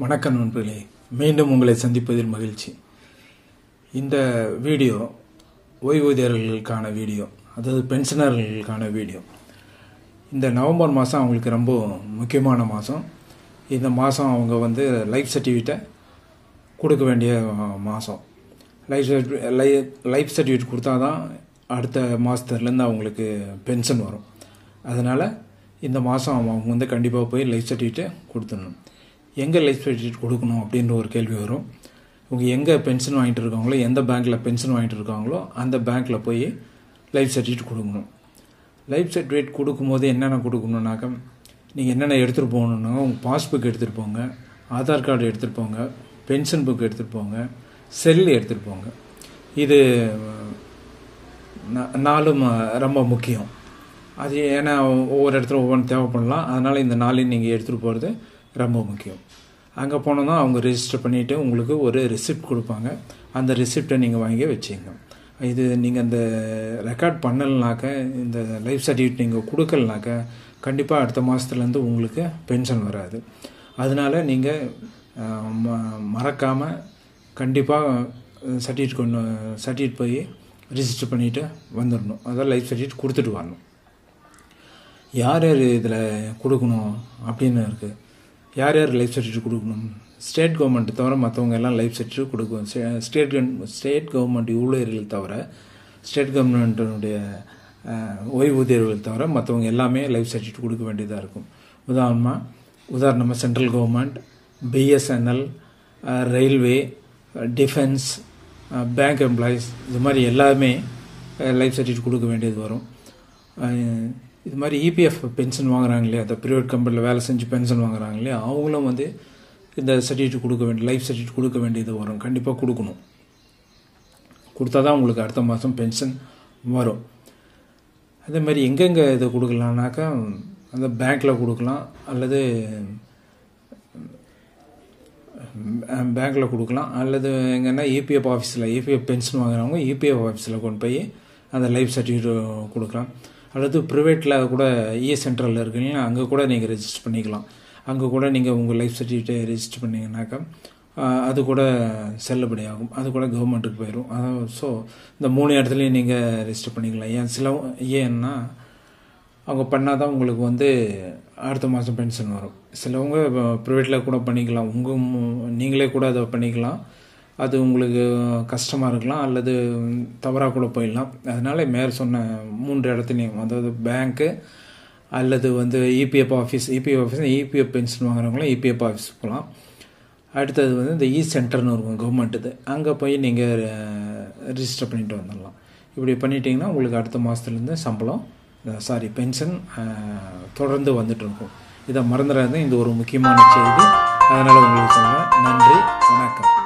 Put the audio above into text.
வணக்கம் நண்பர்களே மீண்டும் உங்களை சந்திப்பதில் மகிழ்ச்சி இந்த வீடியோ ஓய்வூதியர்களுக்கான வீடியோ அதாவது பென்ஷனர்களுக்கான வீடியோ இந்த நவம்பர் மாதம் அவங்களுக்கு ரொம்ப முக்கியமான மாதம் இந்த மாதம் அவங்க வந்து லைஃப் சர்டிஃபிகேட்டை கொடுக்க வேண்டிய மாதம் life certificate life life certificate கொடுத்தா தான் அடுத்த மாதத்துலேருந்து அவங்களுக்கு பென்ஷன் வரும் அதனால் இந்த மாதம் அவங்க வந்து கண்டிப்பாக போய் லைஃப் சர்டிஃபிகேட்டை கொடுத்துடணும் எங்கே லைஃப் சர்டிஃபிகேட் கொடுக்கணும் அப்படின்ற ஒரு கேள்வி வரும் இவங்க எங்கே பென்ஷன் வாங்கிட்டு இருக்காங்களோ எந்த பேங்க்கில் பென்ஷன் வாங்கிட்டு இருக்காங்களோ அந்த பேங்க்கில் போய் லைஃப் சர்டிஃபிகேட் கொடுக்கணும் லைஃப் சர்டிஃபிகேட் கொடுக்கும்போது என்னென்ன கொடுக்கணுன்னாக்கா நீங்கள் என்னென்ன எடுத்துகிட்டு போகணுன்னா உங்கள் பாஸ்புக் எடுத்துகிட்டு போங்க ஆதார் கார்டு எடுத்துகிட்டு போங்க பென்ஷன் புக் எடுத்துகிட்டு போங்க செல் எடுத்துகிட்டு போங்க இது நா- நாலும் ரொம்ப முக்கியம் அது ஏன்னா ஒவ்வொரு இடத்துல ஒவ்வொன்று தேவைப்படலாம் அதனால் இந்த நாளையும் நீங்கள் எடுத்துகிட்டு போகிறது ரொம்ப முக்கியம் அங்கே போனோன்னா அவங்க ரெஜிஸ்டர் பண்ணிவிட்டு உங்களுக்கு ஒரு ரிசிப்ட் கொடுப்பாங்க அந்த ரிசிப்டை நீங்கள் வாங்கி வச்சுங்க இது நீங்கள் அந்த ரெக்கார்ட் பண்ணலைனாக்க இந்த லைஃப் சர்டிஃபிகேட் நீங்கள் கொடுக்கலனாக்க கண்டிப்பாக அடுத்த மாதத்துலேருந்து உங்களுக்கு பென்ஷன் வராது அதனால் நீங்கள் ம மறக்காமல் கண்டிப்பாக சர்டிஃபிகேட் கொண்டு சர்டிஃபிகேட் போய் ரிஜிஸ்டர் பண்ணிவிட்டு வந்துடணும் அதான் லைஃப் சர்டிஃபிகேட் கொடுத்துட்டு வரணும் யார் யார் இதில் கொடுக்கணும் அப்படின்னு இருக்குது யார் யார் லைஃப் சர்டிஃபிகேட் கொடுக்கணும் ஸ்டேட் கவர்மெண்ட் தவிர மற்றவங்க எல்லாம் லைஃப் சர்டிஃபிகேட் கொடுக்கும் state- state government state government ஊழியர்கள் தவிர ஸ்டேட் கவர்மெண்ட்டினுடைய ஓய்வூதியர்கள் தவிர மற்றவங்க எல்லாமே லைஃப் சர்டிஃபிகேட் கொடுக்க வேண்டியதாக இருக்கும் உதாரணமாக உதாரணமாக central government BSNL railway defence bank employees இது மாதிரி எல்லாமே லைஃப் சர்டிஃபிகேட் கொடுக்க வேண்டியது வரும் அஹ் இது மாதிரி இபிஎஃப் பென்ஷன் வாங்குறாங்க இல்லையா அந்த ப்ரைவேட் கம்பெனியில் வேலை செஞ்சு பென்ஷன் வாங்குறாங்க இல்லையா அவங்களும் வந்து இந்த சர்டிஃபிகேட் கொடுக்க வேண்டிய லைஃப் சர்டிஃபிகேட் கொடுக்க வேண்டியது வரும் கண்டிப்பாக கொடுக்கணும் கொடுத்தா தான் உங்களுக்கு அடுத்த மாதம் பென்ஷன் வரும் அதே மாதிரி எங்கெங்கே இதை கொடுக்கலாம்னாக்கா அந்த பேங்க்கில் கொடுக்கலாம் அல்லது பேங்க்கில் கொடுக்கலாம் அல்லது எங்கன்னா இபிஎஃப் ஆஃபீஸில் இபிஎஃப் பென்ஷன் வாங்குறவங்க இபிஎஃப் ஆஃபீஸில் கொண்டு போய் அந்த லைஃப் சர்டிஃபிகேட் கொடுக்கலாம் அல்லது ப்ரைவேட்டில் கூட இஏ சென்டரில் இருக்குங்களா அங்கே கூட நீங்கள் ரெஜிஸ்டர் பண்ணிக்கலாம் அங்கே கூட நீங்கள் உங்கள் லைஃப் சர்டிஃபிகேட்டை ரெஜிஸ்டர் பண்ணிங்கனாக்கா ஆஹ், அது கூட செல்லுபடியாகும் அது கூட கவர்மெண்ட்டுக்கு போயிடும் அதாவது ஸோ இந்த மூணு இடத்துலையும் நீங்கள் ரெஜிஸ்டர் பண்ணிக்கலாம் ஏன் சில ஏன்னா அவங்க பண்ணால் தான் உங்களுக்கு வந்து அடுத்த மாதம் பென்ஷன் வரும் சிலவங்க ப்ரைவேட்டில் கூட பண்ணிக்கலாம் உங்கள் நீங்களே கூட அதை பண்ணிக்கலாம் அது உங்களுக்கு கஷ்டமாக இருக்கலாம் அல்லது தவறாக கூட போயிடலாம் அதனால மேல் சொன்ன மூன்று இடத்துலையும் அதாவது பேங்க்கு அல்லது வந்து EPF office EPF office EPF pension வாங்குறவங்களாம் இபிஎஃப் ஆஃபீஸ் போகலாம் அடுத்தது வந்து இந்த இ சென்டர்னு இருக்கும் கவர்மெண்ட்டுது அங்கே போய் நீங்கள் ரிஜிஸ்டர் பண்ணிட்டு வந்துடலாம் இப்படி பண்ணிட்டீங்கன்னா உங்களுக்கு அடுத்த மாதத்துலேருந்து சம்பளம் சாரி பென்ஷன் தொடர்ந்து வந்துட்டு இருக்கும் இதை மறந்துடாது இது ஒரு முக்கியமான செய்தி அதனால் உங்களுக்கு சொல்கிறேன் நன்றி வணக்கம்